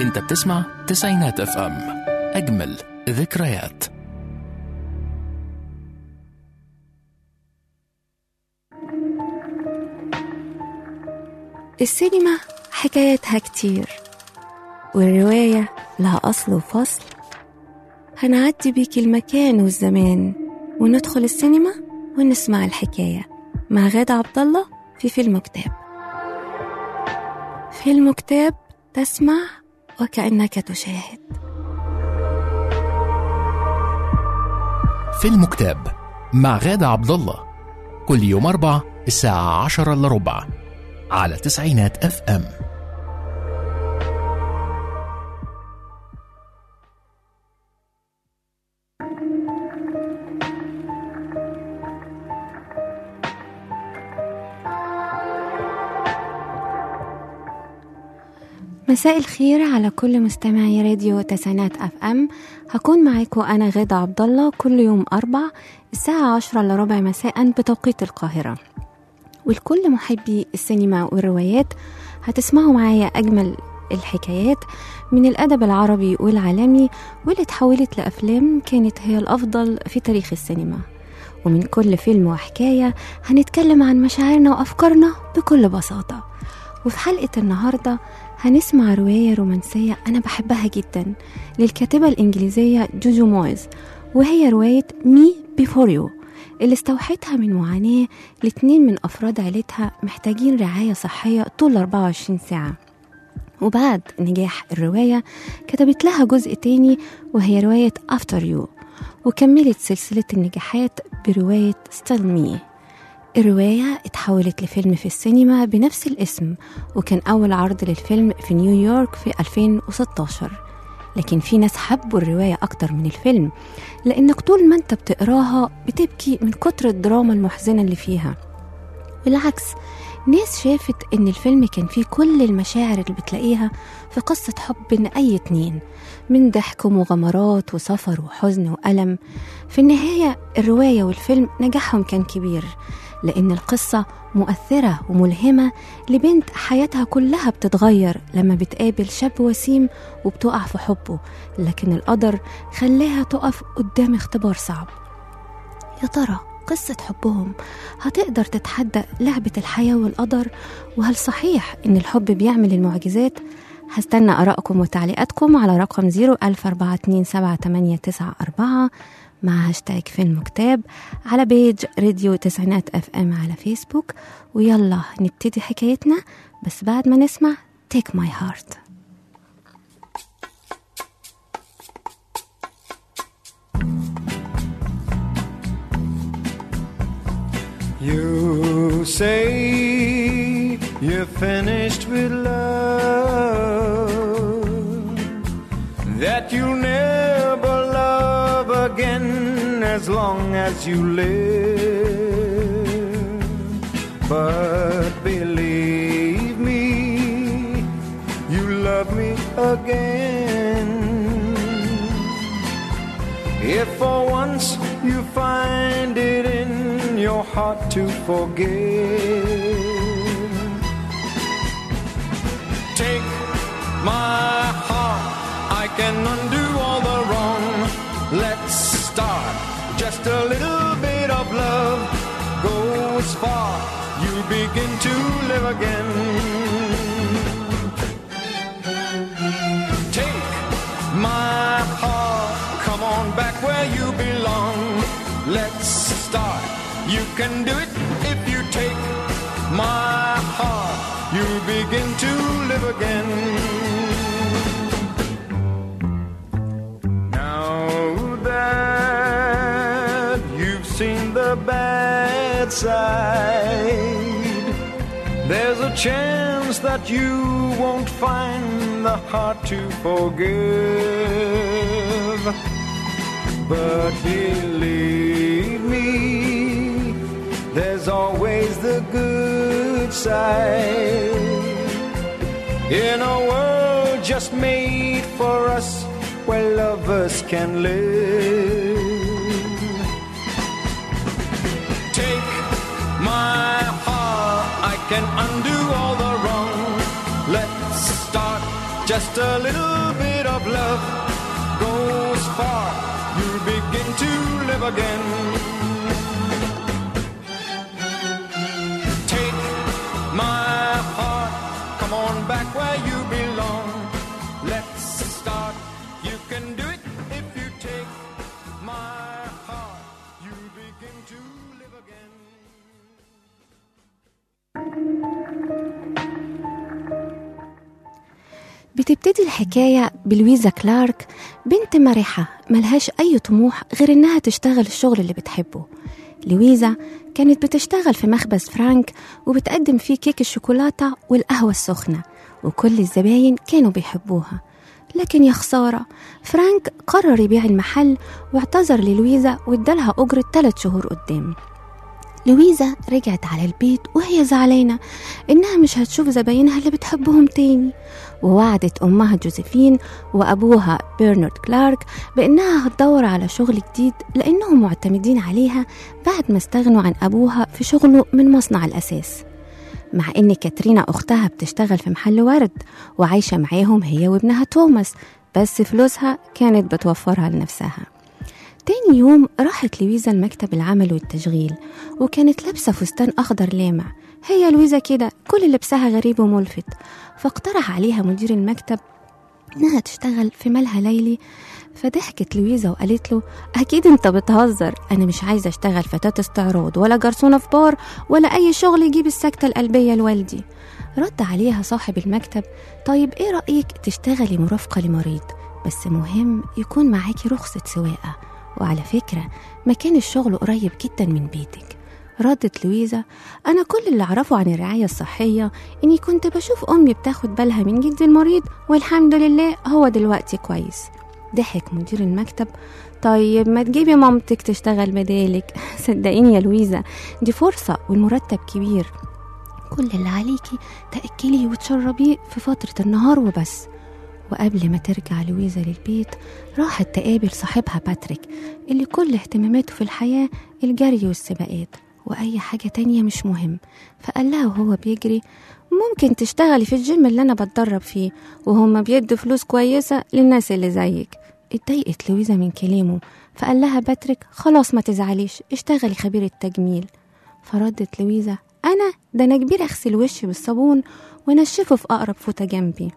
انت بتسمع تسعينات اف ام اجمل ذكريات السينما حكايتها كتير والرواية لها أصل وفصل هنعدي بيك المكان والزمان وندخل السينما ونسمع الحكاية مع غادة عبد الله في فيلم كتاب فيلم كتاب تسمع وكأنك تشاهد فيلم كتاب مع غادة عبد الله كل يوم أربع الساعة عشرة إلا ربع على تسعينات اف ام مساء الخير على كل مستمعي راديو تسعينات اف ام هكون معاكم انا غادة عبد الله كل يوم اربع الساعة عشرة الا ربع مساء بتوقيت القاهرة ولكل محبي السينما والروايات هتسمعوا معايا اجمل الحكايات من الادب العربي والعالمي واللي اتحولت لافلام كانت هي الافضل في تاريخ السينما ومن كل فيلم وحكاية هنتكلم عن مشاعرنا وأفكارنا بكل بساطة وفي حلقة النهاردة هنسمع رواية رومانسية أنا بحبها جدا للكاتبة الإنجليزية جوجو مويز وهي رواية مي بيفور يو اللي استوحتها من معاناة لاتنين من أفراد عيلتها محتاجين رعاية صحية طول 24 ساعة وبعد نجاح الرواية كتبت لها جزء تاني وهي رواية After You وكملت سلسلة النجاحات برواية Still Me الرواية اتحولت لفيلم في السينما بنفس الاسم وكان أول عرض للفيلم في نيويورك في 2016 لكن في ناس حبوا الرواية أكتر من الفيلم لأنك طول ما أنت بتقراها بتبكي من كتر الدراما المحزنة اللي فيها بالعكس ناس شافت إن الفيلم كان فيه كل المشاعر اللي بتلاقيها في قصة حب بين أي اتنين من ضحك ومغامرات وسفر وحزن وألم في النهاية الرواية والفيلم نجاحهم كان كبير لأن القصة مؤثرة وملهمة لبنت حياتها كلها بتتغير لما بتقابل شاب وسيم وبتقع في حبه لكن القدر خلاها تقف قدام اختبار صعب يا ترى قصة حبهم هتقدر تتحدى لعبة الحياة والقدر وهل صحيح إن الحب بيعمل المعجزات؟ هستنى آرائكم وتعليقاتكم على رقم 014278994 مع هاشتاج فيلم كتاب على بيج راديو تسعينات اف ام على فيسبوك ويلا نبتدي حكايتنا بس بعد ما نسمع Take My Heart You say you're finished with love, that you'll never love again as long as you live. But believe me, you love me again. If for once you find it in your heart to forgive, take my heart, I can undo all the wrong. Let's start. Just a little bit of love goes far. You begin to live again. Take my heart, come on back where you belong. Let's start. You can do it if you take my heart. You begin to live again. Now that you've seen the bad side, there's a chance that you won't find the heart to forgive. But believe me, there's always the good side. In a world just made for us, where lovers can live. Take my heart, I can undo all the wrong. Let's start. Just a little bit of love goes far. You begin to live again. Take my heart, come on back where you belong. Let's start. You can do it if you take my heart. You begin to live again. بتبتدي الحكاية بلويزا كلارك بنت مرحة ملهاش أي طموح غير إنها تشتغل الشغل اللي بتحبه لويزا كانت بتشتغل في مخبز فرانك وبتقدم فيه كيك الشوكولاتة والقهوة السخنة وكل الزباين كانوا بيحبوها لكن يا خسارة فرانك قرر يبيع المحل واعتذر للويزا وادالها أجرة 3 شهور قدام لويزا رجعت على البيت وهي زعلانة إنها مش هتشوف زباينها اللي بتحبهم تاني ووعدت أمها جوزيفين وأبوها برنارد كلارك بإنها هتدور على شغل جديد لأنهم معتمدين عليها بعد ما استغنوا عن أبوها في شغله من مصنع الأساس مع إن كاترينا أختها بتشتغل في محل ورد وعايشة معاهم هي وابنها توماس بس فلوسها كانت بتوفرها لنفسها تاني يوم راحت لويزا المكتب العمل والتشغيل وكانت لابسة فستان أخضر لامع هي لويزا كده كل لبسها غريب وملفت فاقترح عليها مدير المكتب إنها تشتغل في مالها ليلي فضحكت لويزا وقالت له أكيد أنت بتهزر أنا مش عايزة أشتغل فتاة استعراض ولا جرسونة في بار ولا أي شغل يجيب السكتة القلبية لوالدي رد عليها صاحب المكتب طيب إيه رأيك تشتغلي مرافقة لمريض بس مهم يكون معاكي رخصة سواقة وعلى فكرة مكان الشغل قريب جدا من بيتك ردت لويزا أنا كل اللي أعرفه عن الرعاية الصحية إني كنت بشوف أمي بتاخد بالها من جدي المريض والحمد لله هو دلوقتي كويس ضحك مدير المكتب طيب ما تجيبي مامتك تشتغل بدالك صدقيني يا لويزا دي فرصة والمرتب كبير كل اللي عليكي تأكلي وتشربيه في فترة النهار وبس وقبل ما ترجع لويزا للبيت راحت تقابل صاحبها باتريك اللي كل اهتماماته في الحياة الجري والسباقات وأي حاجة تانية مش مهم فقال لها وهو بيجري ممكن تشتغلي في الجيم اللي أنا بتدرب فيه وهما بيدوا فلوس كويسة للناس اللي زيك اتضايقت لويزا من كلامه فقال لها باتريك خلاص ما تزعليش اشتغلي خبير التجميل فردت لويزا أنا ده أنا كبير أغسل وشي بالصابون وأنشفه في أقرب فوطة جنبي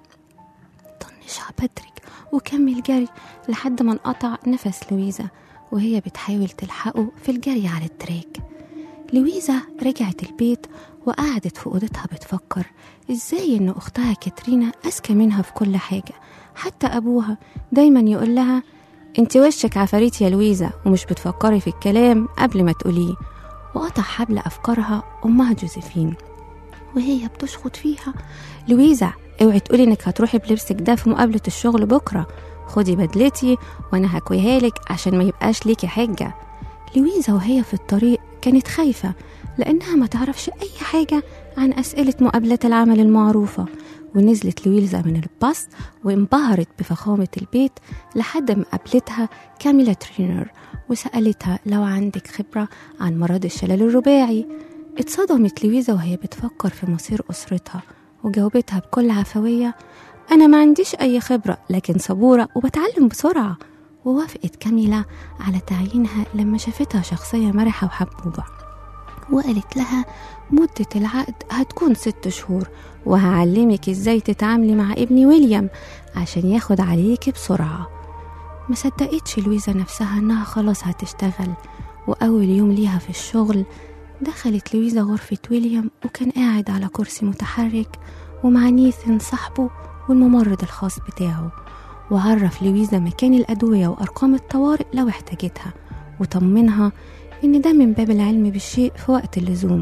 طنشها باتريك وكمل جري لحد ما انقطع نفس لويزا وهي بتحاول تلحقه في الجري على التراك لويزا رجعت البيت وقعدت في أوضتها بتفكر إزاي إن أختها كاترينا أذكى منها في كل حاجة حتى أبوها دايما يقول لها انت وشك عفاريت يا لويزا ومش بتفكري في الكلام قبل ما تقوليه وقطع حبل أفكارها أمها جوزيفين وهي بتشخط فيها لويزا اوعي تقولي انك هتروحي بلبسك ده في مقابلة الشغل بكرة خدي بدلتي وانا هكويها لك عشان ما يبقاش ليكي حجة لويزا وهي في الطريق كانت خايفة لأنها ما تعرفش أي حاجة عن أسئلة مقابلات العمل المعروفة ونزلت لويزا من الباص وانبهرت بفخامة البيت لحد ما قابلتها كاميلا ترينر وسألتها لو عندك خبرة عن مرض الشلل الرباعي اتصدمت لويزا وهي بتفكر في مصير أسرتها وجاوبتها بكل عفوية أنا ما عنديش أي خبرة لكن صبورة وبتعلم بسرعة ووافقت كاميلا على تعيينها لما شافتها شخصية مرحة وحبوبة وقالت لها مدة العقد هتكون ست شهور وهعلمك ازاي تتعاملي مع ابني ويليام عشان ياخد عليكي بسرعة ما صدقتش لويزا نفسها انها خلاص هتشتغل واول يوم ليها في الشغل دخلت لويزا غرفة ويليام وكان قاعد على كرسي متحرك ومع نيثن صاحبه والممرض الخاص بتاعه وعرف لويزا مكان الأدوية وأرقام الطوارئ لو احتاجتها وطمنها إن ده من باب العلم بالشيء في وقت اللزوم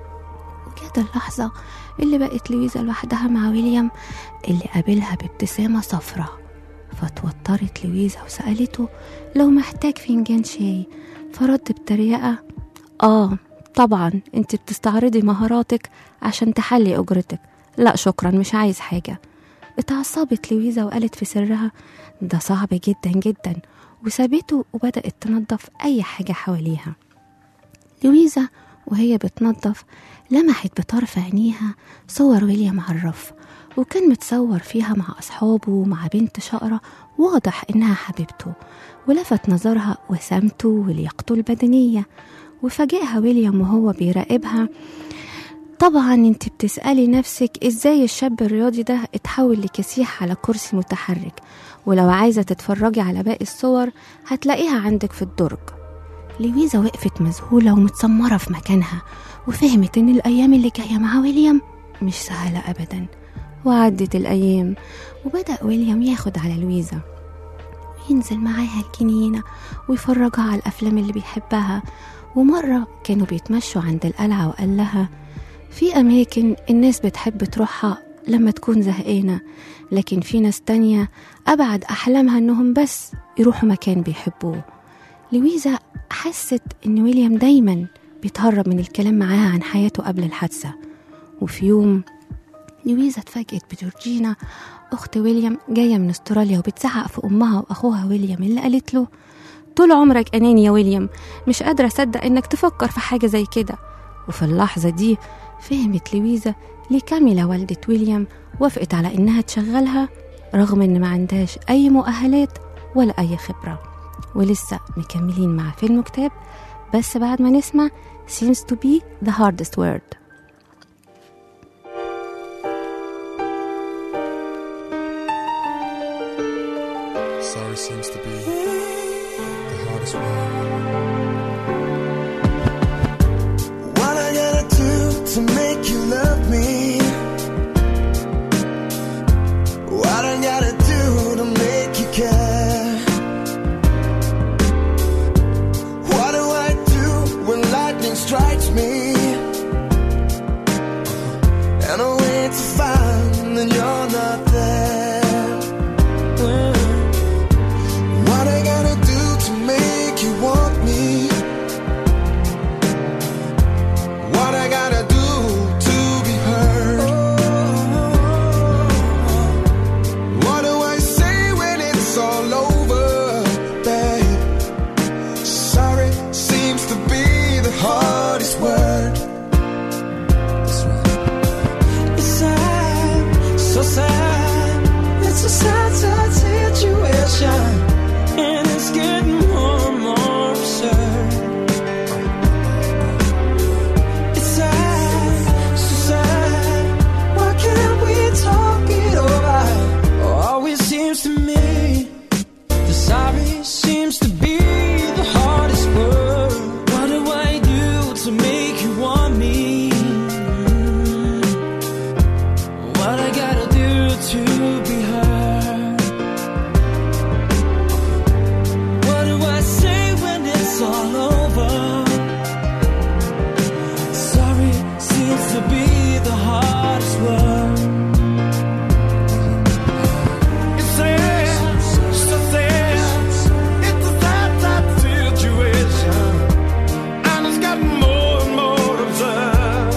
وجات اللحظة اللي بقت لويزا لوحدها مع ويليام اللي قابلها بابتسامة صفرة فتوترت لويزا وسألته لو محتاج فنجان شاي فرد بتريقة آه طبعا انت بتستعرضي مهاراتك عشان تحلي أجرتك لا شكرا مش عايز حاجة اتعصبت لويزا وقالت في سرها ده صعب جدا جدا وسابته وبدأت تنظف أي حاجة حواليها لويزا وهي بتنظف لمحت بطرف عينيها صور ويليام على الرف وكان متصور فيها مع أصحابه ومع بنت شقرة واضح إنها حبيبته ولفت نظرها وسامته ولياقته البدنية وفاجئها ويليام وهو بيراقبها طبعا انت بتسألي نفسك ازاي الشاب الرياضي ده اتحول لكسيح على كرسي متحرك ولو عايزة تتفرجي على باقي الصور هتلاقيها عندك في الدرج لويزا وقفت مذهولة ومتسمرة في مكانها وفهمت إن الأيام اللي جاية مع ويليام مش سهلة أبدا وعدت الأيام وبدأ ويليام ياخد على لويزا وينزل معاها الجنينة ويفرجها على الأفلام اللي بيحبها ومرة كانوا بيتمشوا عند القلعة وقال لها في أماكن الناس بتحب تروحها لما تكون زهقانة لكن في ناس تانية أبعد أحلامها إنهم بس يروحوا مكان بيحبوه لويزا حست إن ويليام دايما بيتهرب من الكلام معاها عن حياته قبل الحادثة وفي يوم لويزا اتفاجئت بجورجينا أخت ويليام جاية من استراليا وبتزعق في أمها وأخوها ويليام اللي قالت له طول عمرك أناني يا ويليام مش قادرة أصدق إنك تفكر في حاجة زي كده وفي اللحظة دي فهمت لويزا ليه كاميلا والدة ويليام وافقت على إنها تشغلها رغم إن ما عندهاش أي مؤهلات ولا أي خبرة ولسه مكملين مع فيلم كتاب بس بعد ما نسمع seems to be the hardest word Sorry seems to be the hardest word. What I gotta do to make you love me? What I gotta do to make you care? What do I do when lightning strikes me? And I wait to find that you're not there. What I gotta do to make you want me? What I gotta do to be heard? What do I say when it's all over, babe? Sorry seems to be the hardest word. That's right. It's sad, so sad. It's a sad, sad situation, and it's getting more and more absurd. It's sad, so sad. Why can't we talk it over? Always seems to me the sorry seems to be the hardest word. What do I do to make you want me? What I gotta do to be heard? What do I say when it's all over? Sorry seems to be the hardest word. It's sad, so sad. It's a sad, sad situation, and it's gotten more and more absurd.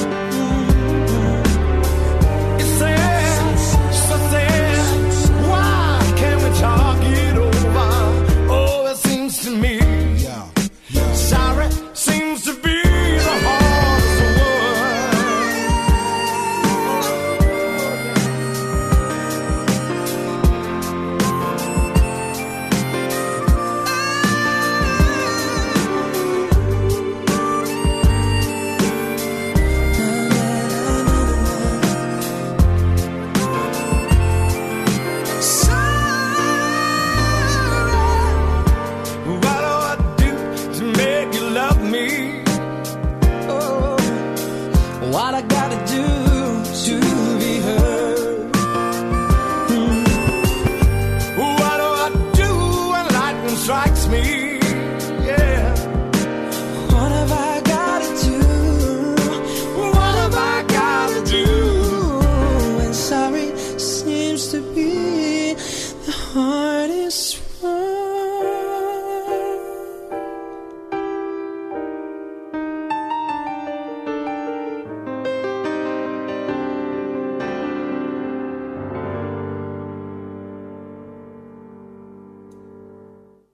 It's sad, so sad. Why can't we talk it over? Oh, it seems to me. Sorry seems to be the hardest word. What do I do to make you love me? Oh, what I gotta do to be heard? Hmm. What do I do when lightning strikes me? Yeah. What have I gotta do? What have I gotta do? And sorry seems to be the hardest one.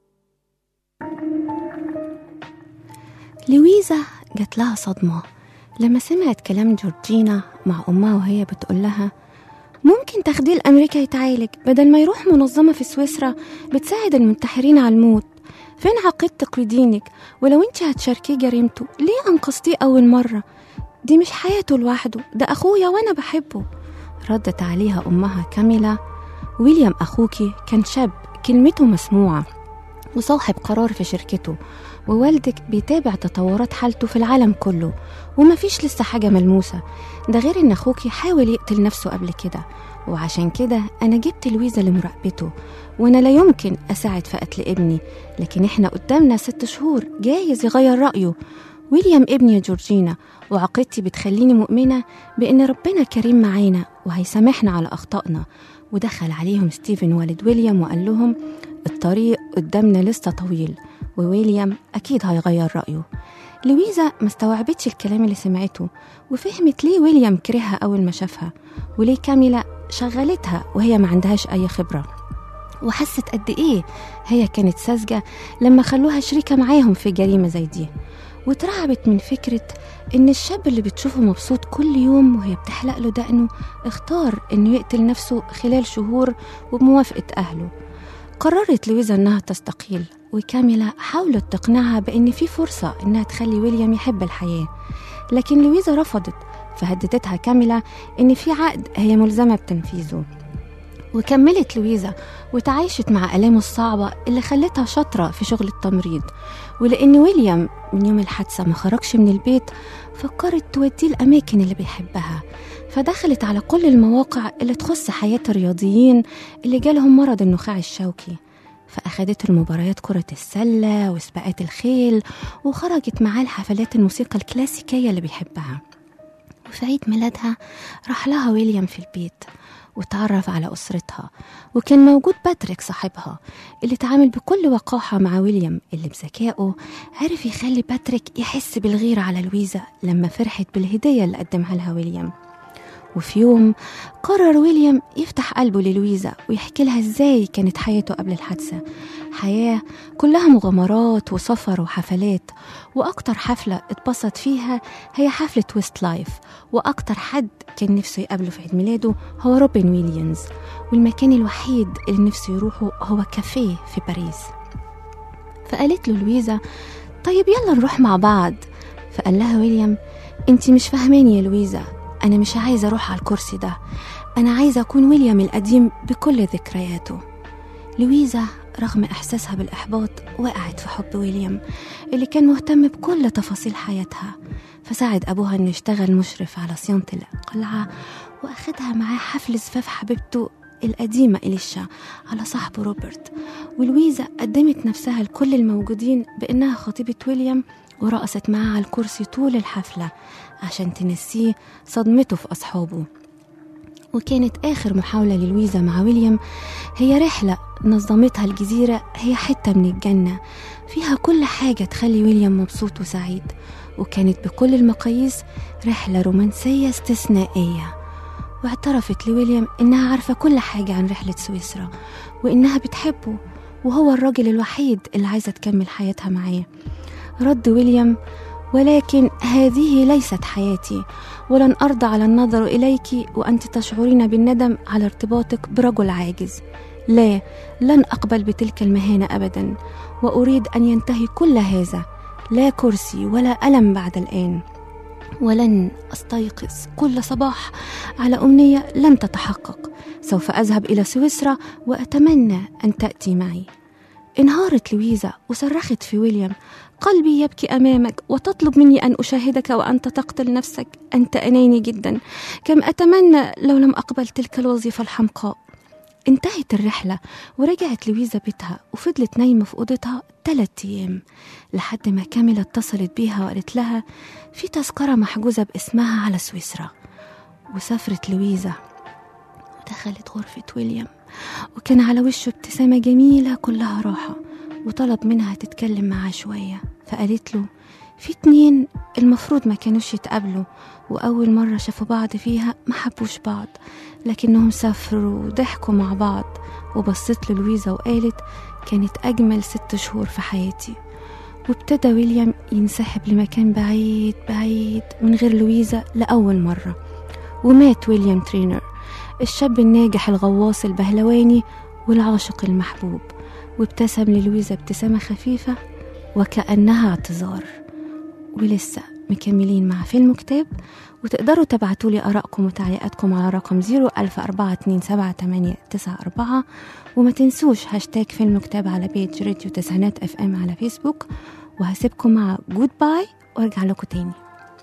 لويزا جات لها صدمة لما سمعت كلام جورجينا مع أمها وهي بتقول لها ممكن تاخديه لأمريكا يتعالج بدل ما يروح منظمة في سويسرا بتساعد المنتحرين على الموت فين عقيدتك ودينك ولو انت هتشاركيه جريمته ليه أنقذتيه أول مرة دي مش حياته لوحده ده أخويا وأنا بحبه ردت عليها أمها كاميلا ويليام أخوكي كان شاب كلمته مسموعة وصاحب قرار في شركته ووالدك بيتابع تطورات حالته في العالم كله ومفيش لسه حاجة ملموسة ده غير إن أخوكي حاول يقتل نفسه قبل كده وعشان كده أنا جبت لويزا لمراقبته وأنا لا يمكن أساعد في قتل ابني لكن إحنا قدامنا ست شهور جايز يغير رأيه ويليام ابني يا جورجينا وعقيدتي بتخليني مؤمنة بإن ربنا كريم معانا وهيسامحنا على أخطائنا ودخل عليهم ستيفن والد ويليام وقال لهم الطريق قدامنا لسه طويل وويليام أكيد هيغير رأيه لويزا ما استوعبتش الكلام اللي سمعته وفهمت ليه ويليام كرهها أول ما شافها وليه كاميلا شغلتها وهي ما عندهاش أي خبرة وحست قد إيه هي كانت ساذجة لما خلوها شريكة معاهم في جريمة زي دي واترعبت من فكرة إن الشاب اللي بتشوفه مبسوط كل يوم وهي بتحلق له دقنه اختار إنه يقتل نفسه خلال شهور وبموافقة أهله قررت لويزا إنها تستقيل وكاميلا حاولت تقنعها بإن في فرصة إنها تخلي ويليام يحب الحياة لكن لويزا رفضت فهددتها كاميلا إن في عقد هي ملزمة بتنفيذه وكملت لويزا وتعايشت مع آلامه الصعبة اللي خلتها شاطرة في شغل التمريض ولأن ويليام من يوم الحادثة ما خرجش من البيت فكرت توديه الأماكن اللي بيحبها فدخلت على كل المواقع اللي تخص حياة الرياضيين اللي جالهم مرض النخاع الشوكي فأخدته لمباريات كرة السلة وسباقات الخيل وخرجت معاه لحفلات الموسيقى الكلاسيكية اللي بيحبها وفي عيد ميلادها راح لها ويليام في البيت وتعرف على أسرتها وكان موجود باتريك صاحبها اللي تعامل بكل وقاحة مع ويليام اللي بذكائه عرف يخلي باتريك يحس بالغيرة على لويزا لما فرحت بالهدية اللي قدمها لها ويليام وفي يوم قرر ويليام يفتح قلبه للويزا ويحكي لها ازاي كانت حياته قبل الحادثة حياة كلها مغامرات وسفر وحفلات وأكتر حفلة اتبسط فيها هي حفلة ويست لايف وأكتر حد كان نفسه يقابله في عيد ميلاده هو روبن ويليامز والمكان الوحيد اللي نفسه يروحه هو كافيه في باريس فقالت له لويزا طيب يلا نروح مع بعض فقال لها ويليام انت مش فاهماني يا لويزا انا مش عايزه اروح على الكرسي ده انا عايزه اكون ويليام القديم بكل ذكرياته لويزا رغم احساسها بالاحباط وقعت في حب ويليام اللي كان مهتم بكل تفاصيل حياتها فساعد ابوها انه يشتغل مشرف على صيانه القلعه واخدها معاه حفل زفاف حبيبته القديمة إليشا على صاحبه روبرت ولويزا قدمت نفسها لكل الموجودين بإنها خطيبة ويليام ورقصت معاه على الكرسي طول الحفلة عشان تنسيه صدمته في أصحابه وكانت آخر محاولة للويزا مع ويليام هي رحلة نظمتها الجزيرة هي حتة من الجنة فيها كل حاجة تخلي ويليام مبسوط وسعيد وكانت بكل المقاييس رحلة رومانسية استثنائية واعترفت لويليام إنها عارفة كل حاجة عن رحلة سويسرا وإنها بتحبه وهو الراجل الوحيد اللي عايزة تكمل حياتها معاه رد ويليام ولكن هذه ليست حياتي ولن أرضى على النظر إليك وأنت تشعرين بالندم على ارتباطك برجل عاجز لا لن أقبل بتلك المهانة أبدا وأريد أن ينتهي كل هذا لا كرسي ولا ألم بعد الآن ولن أستيقظ كل صباح على أمنية لن تتحقق سوف أذهب إلى سويسرا وأتمنى أن تأتي معي انهارت لويزا وصرخت في ويليام قلبي يبكي أمامك وتطلب مني أن أشاهدك وأنت تقتل نفسك أنت أناني جدا كم أتمنى لو لم أقبل تلك الوظيفة الحمقاء انتهت الرحلة ورجعت لويزا بيتها وفضلت نايمة في أوضتها ثلاثة أيام لحد ما كاملة اتصلت بيها وقالت لها في تذكرة محجوزة باسمها على سويسرا وسافرت لويزا ودخلت غرفة ويليام وكان على وشه ابتسامة جميلة كلها راحة وطلب منها تتكلم معاه شوية فقالت له في اتنين المفروض ما كانوش يتقابلوا وأول مرة شافوا بعض فيها ما حبوش بعض لكنهم سافروا وضحكوا مع بعض وبصت له لويزا وقالت كانت أجمل ست شهور في حياتي وابتدى ويليام ينسحب لمكان بعيد بعيد من غير لويزا لأول مرة ومات ويليام ترينر الشاب الناجح الغواص البهلواني والعاشق المحبوب وابتسم للويزا ابتسامة خفيفة وكأنها اعتذار ولسه مكملين مع فيلم كتاب وتقدروا تبعتوا لي آرائكم وتعليقاتكم على رقم 004278894 وما تنسوش هاشتاج فيلم كتاب على بيج راديو تسعينات اف ام على فيسبوك وهسيبكم مع جود باي وارجع لكم تاني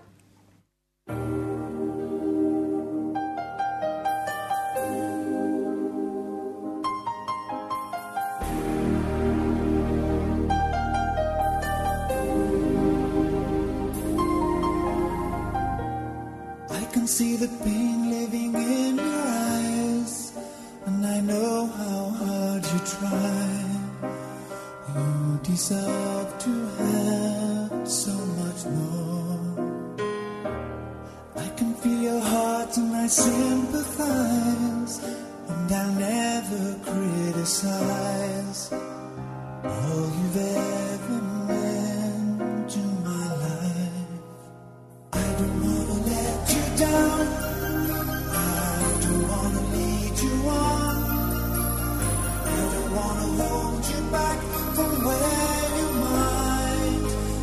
I can see the pain living in your eyes, and I know how hard you try. You deserve to have so much more. I can feel your heart and I sympathize, and I'll never criticize all you've ever meant to my life. I don't wanna let you down. I don't wanna lead you on. I don't wanna hold you back from where you might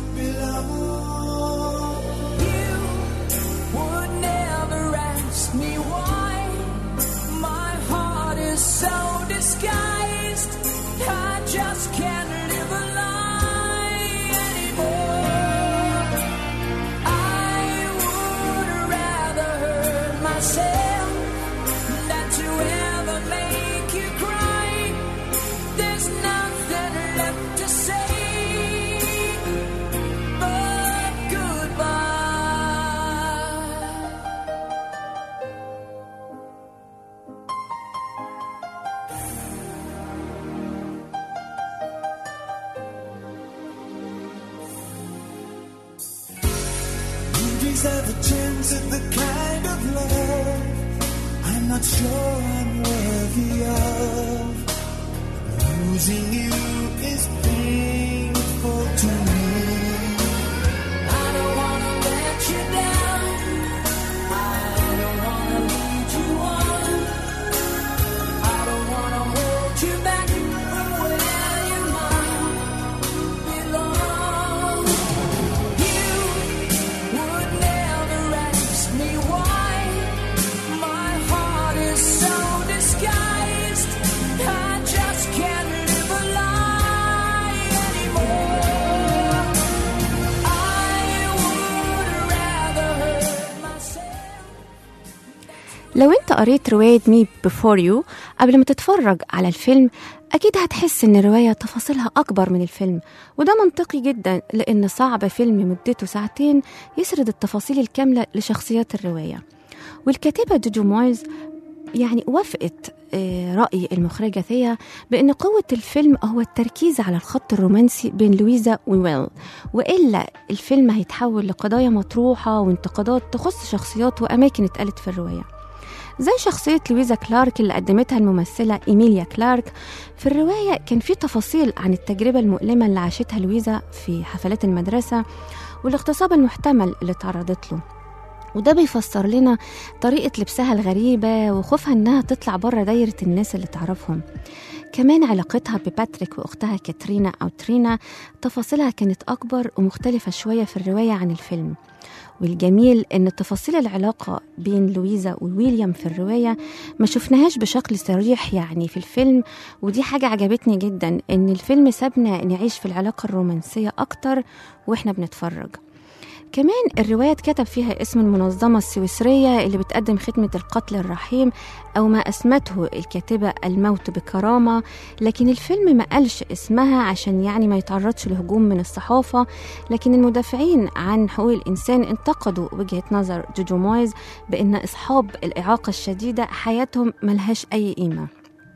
belong. You would never ask me why. My heart is so disguised. I just can't live a lie anymore. I would rather hurt myself than to ever make you cry. There's nothing left to say but goodbye. You deserve a chance at the kind of love I'm not sure I'm worthy of. Losing you is painful to me. I don't wanna let you down. I don't wanna lead you on. I don't wanna hold you back from where you might belong. You would never ask me why. My heart is so disguised. I just can't live a lie anymore. I would rather hurt myself. لو انت قريت رواية مي بيفور يو قبل ما تتفرج على الفيلم أكيد هتحس إن الرواية تفاصيلها أكبر من الفيلم وده منطقي جدا لأن صعب فيلم مدته ساعتين يسرد التفاصيل الكاملة لشخصيات الرواية والكاتبة جوجو مويز يعني وافقت آه، رأي المخرجة ثيا بأن قوة الفيلم هو التركيز على الخط الرومانسي بين لويزا وويل وإلا الفيلم هيتحول لقضايا مطروحة وانتقادات تخص شخصيات وأماكن اتقالت في الرواية زي شخصية لويزا كلارك اللي قدمتها الممثلة إيميليا كلارك في الرواية كان في تفاصيل عن التجربة المؤلمة اللي عاشتها لويزا في حفلات المدرسة والاغتصاب المحتمل اللي تعرضت له وده بيفسر لنا طريقة لبسها الغريبة وخوفها إنها تطلع بره دايرة الناس اللي تعرفهم كمان علاقتها بباتريك وأختها كاترينا أو ترينا تفاصيلها كانت أكبر ومختلفة شوية في الرواية عن الفيلم والجميل ان تفاصيل العلاقه بين لويزا وويليام في الروايه ما شفناهاش بشكل صريح يعني في الفيلم ودي حاجه عجبتني جدا ان الفيلم سابنا نعيش في العلاقه الرومانسيه اكتر واحنا بنتفرج كمان الرواية اتكتب فيها اسم المنظمة السويسرية اللي بتقدم خدمة القتل الرحيم أو ما أسمته الكاتبة الموت بكرامة لكن الفيلم ما قالش اسمها عشان يعني ما يتعرضش لهجوم من الصحافة لكن المدافعين عن حقوق الإنسان انتقدوا وجهة نظر جوجو مويز بأن أصحاب الإعاقة الشديدة حياتهم ملهاش أي قيمة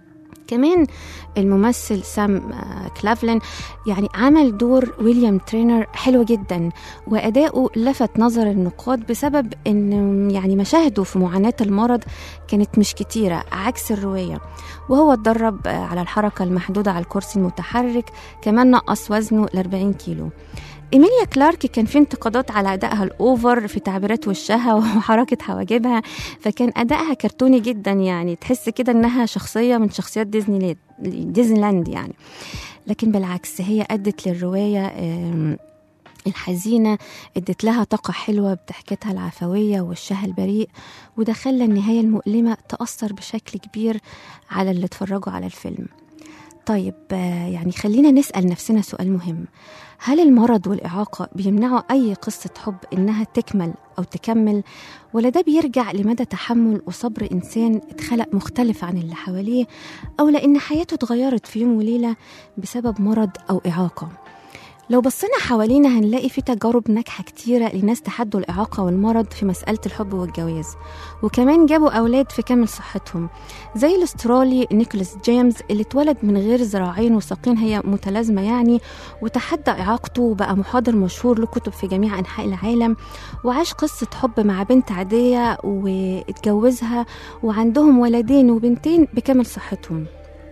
كمان الممثل سام آه، كلافلين يعني عمل دور ويليام ترينر حلو جدا وأداؤه لفت نظر النقاد بسبب أن يعني مشاهده في معاناة المرض كانت مش كتيرة عكس الرواية وهو اتدرب آه، على الحركة المحدودة على الكرسي المتحرك كمان نقص وزنه ل 40 كيلو إيميليا كلارك كان في انتقادات على أدائها الأوفر في تعبيرات وشها وحركة حواجبها فكان أدائها كرتوني جدا يعني تحس كده إنها شخصية من شخصيات ديزني ليد- ديزني لاند يعني لكن بالعكس هي أدت للرواية آم، الحزينة ادت لها طاقة حلوة بضحكتها العفوية ووشها البريء وده خلى النهاية المؤلمة تأثر بشكل كبير على اللي اتفرجوا على الفيلم طيب آه، يعني خلينا نسأل نفسنا سؤال مهم هل المرض والإعاقة بيمنعوا أي قصة حب إنها تكمل أو تكمل ولا ده بيرجع لمدى تحمل وصبر إنسان اتخلق مختلف عن اللي حواليه أو لأن حياته اتغيرت في يوم وليلة بسبب مرض أو إعاقة لو بصينا حوالينا هنلاقي في تجارب ناجحة كتيرة لناس تحدوا الإعاقة والمرض في مسألة الحب والجواز وكمان جابوا أولاد في كامل صحتهم زي الاسترالي نيكولاس جيمس اللي اتولد من غير ذراعين وساقين هي متلازمة يعني وتحدى إعاقته وبقى محاضر مشهور له كتب في جميع أنحاء العالم وعاش قصة حب مع بنت عادية واتجوزها وعندهم ولدين وبنتين بكامل صحتهم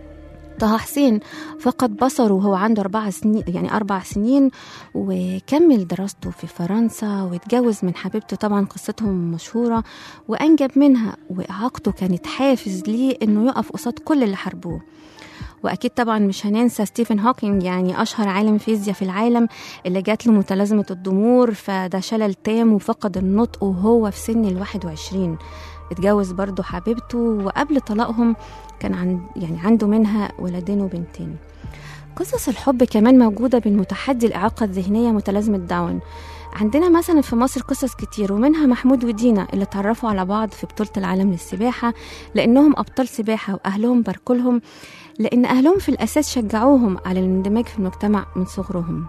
طه حسين فقد بصره وهو عنده أربع سنين يعني أربع سنين وكمل دراسته في فرنسا واتجوز من حبيبته طبعا قصتهم مشهورة وأنجب منها وإعاقته كانت حافز ليه إنه يقف قصاد كل اللي حاربوه واكيد طبعا مش هننسى ستيفن هوكينج يعني اشهر عالم فيزياء في العالم اللي جات له متلازمه الضمور فده شلل تام وفقد النطق وهو في سن ال 21 اتجوز برضه حبيبته وقبل طلاقهم كان عن يعني عنده منها ولدين وبنتين قصص الحب كمان موجودة بين متحدي الإعاقة الذهنية متلازمة داون عندنا مثلا في مصر قصص كتير ومنها محمود ودينا اللي اتعرفوا على بعض في بطولة العالم للسباحة لأنهم أبطال سباحة وأهلهم باركولهم لأن أهلهم في الأساس شجعوهم على الاندماج في المجتمع من صغرهم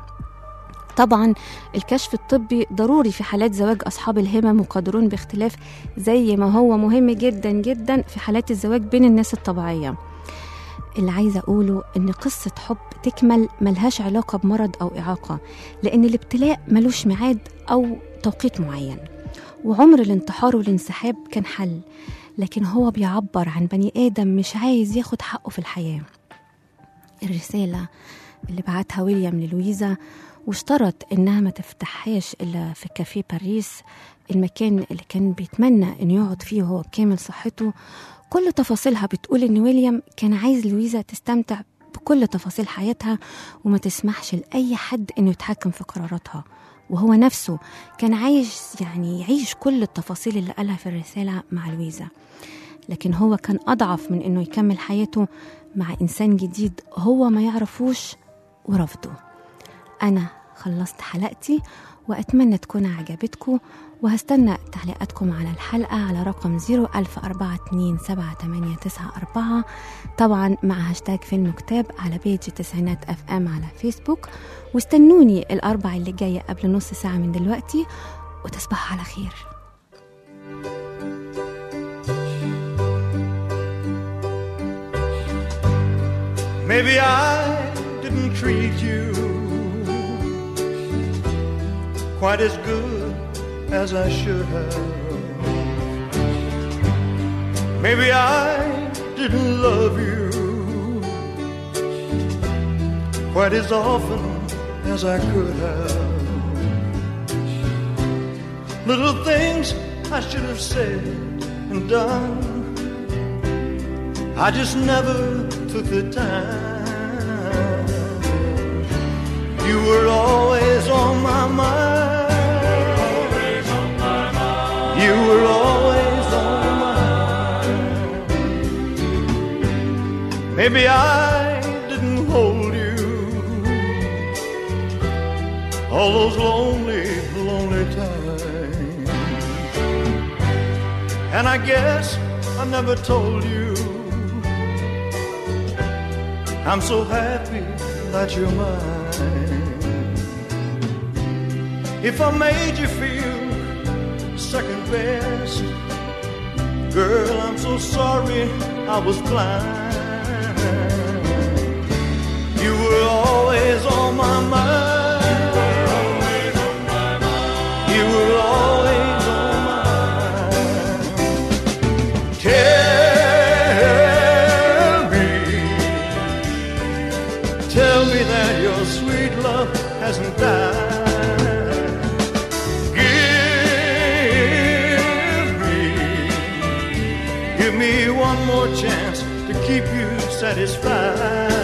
طبعا الكشف الطبي ضروري في حالات زواج أصحاب الهمم وقادرون باختلاف زي ما هو مهم جدا جدا في حالات الزواج بين الناس الطبيعية اللي عايزة أقوله إن قصة حب تكمل ملهاش علاقة بمرض أو إعاقة لأن الابتلاء ملوش ميعاد أو توقيت معين وعمر الانتحار والانسحاب كان حل لكن هو بيعبر عن بني آدم مش عايز ياخد حقه في الحياة الرسالة اللي بعتها ويليام للويزا واشترط إنها ما تفتحهاش إلا في كافيه باريس المكان اللي كان بيتمنى إنه يقعد فيه وهو بكامل صحته كل تفاصيلها بتقول إن ويليام كان عايز لويزا تستمتع بكل تفاصيل حياتها وما تسمحش لأي حد إنه يتحكم في قراراتها وهو نفسه كان عايش يعني يعيش كل التفاصيل اللي قالها في الرسالة مع لويزا لكن هو كان أضعف من إنه يكمل حياته مع إنسان جديد هو ما يعرفوش ورفضه أنا خلصت حلقتي وأتمنى تكون عجبتكم وهستنى تعليقاتكم على الحلقة على رقم 014278994 طبعا مع هاشتاج فيلم كتاب على بيج تسعينات اف ام على فيسبوك واستنوني الأربع اللي جاية قبل نص ساعة من دلوقتي وتصبحوا على خير Maybe I didn't treat you quite as good as I should have. Maybe I didn't love you quite as often as I could have. Little things I should have said and done. I just never took the time. You were always on my mind. You were always on my mind. Maybe I didn't hold you all those lonely, lonely times. And I guess I never told you I'm so happy that you're mine. If I made you feel second best, girl, I'm so sorry I was blind. You were always on my mind. You were always on my mind. Tell me, tell me that your sweet love hasn't died. Give me, give me one more chance to keep you satisfied.